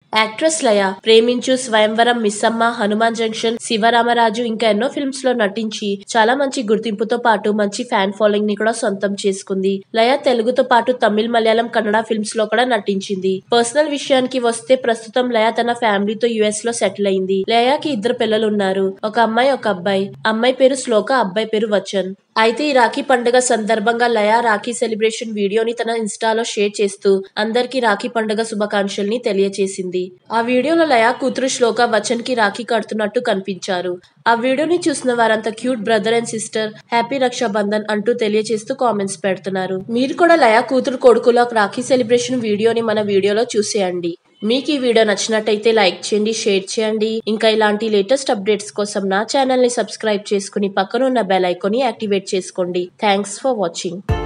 actress లయ ప్రేమించు స్వయంవరం Missamma Hanuman junction Sivaramaraju ఇంకా ఎన్నో ఫిల్మ్స్ లో నటించి చాలా మంచి గుర్తింపుతో పాటు మంచి ఫ్యాన్ ఫాలోయింగ్ ని కూడా సొంతం చేసుకుంది లయ తెలుగుతో పాటు తమిళ్ మలయాళం కన్నడ ఫిల్మ్స్ లో కూడా నటించింది పర్సనల్ విషయానికి వస్తే ప్రస్తుతం లయ తన ఫ్యామిలీతో యుఎస్ లో సెటిల్ అయింది లయకి ఇద్దరు పిల్లలు ఉన్నారు ఒక అమ్మాయి ఒక అబ్బాయి అమ్మాయి పేరు శ్లోక అబ్బాయి పేరు వచన్ అయితే ఈ రాఖీ పండుగ సందర్భంగా లయ రాఖీ సెలబ్రేషన్ వీడియోని తన ఇన్స్టాలో షేర్ చేస్తూ అందరికీ రాఖీ పండుగ శుభాకాంక్షల్ని తెలియచేసింది ఆ వీడియోలో లయ కూతురు శ్లోక వచన్ కి రాఖీ కడుతున్నట్టు కనిపించారు ఆ వీడియోని చూసిన వారంతా cute brother and sister happy Rakshabandhan అంటూ తెలియజేస్తూ కామెంట్స్ పెడుతున్నారు మీరు కూడా లయ కూతురు కొడుకులో రాఖీ సెలబ్రేషన్ వీడియోని మన వీడియోలో చూసేయండి మీకు ఈ వీడియో నచ్చినట్టయితే లైక్ చేయండి షేర్ చేయండి ఇంకా ఇలాంటి లేటెస్ట్ అప్డేట్స్ కోసం నా ఛానల్ ని సబ్స్క్రైబ్ చేసుకుని పక్కనున్న బెల్ ఐకాన్ ని యాక్టివేట్ చేసుకోండి థ్యాంక్స్ ఫర్ వాచింగ్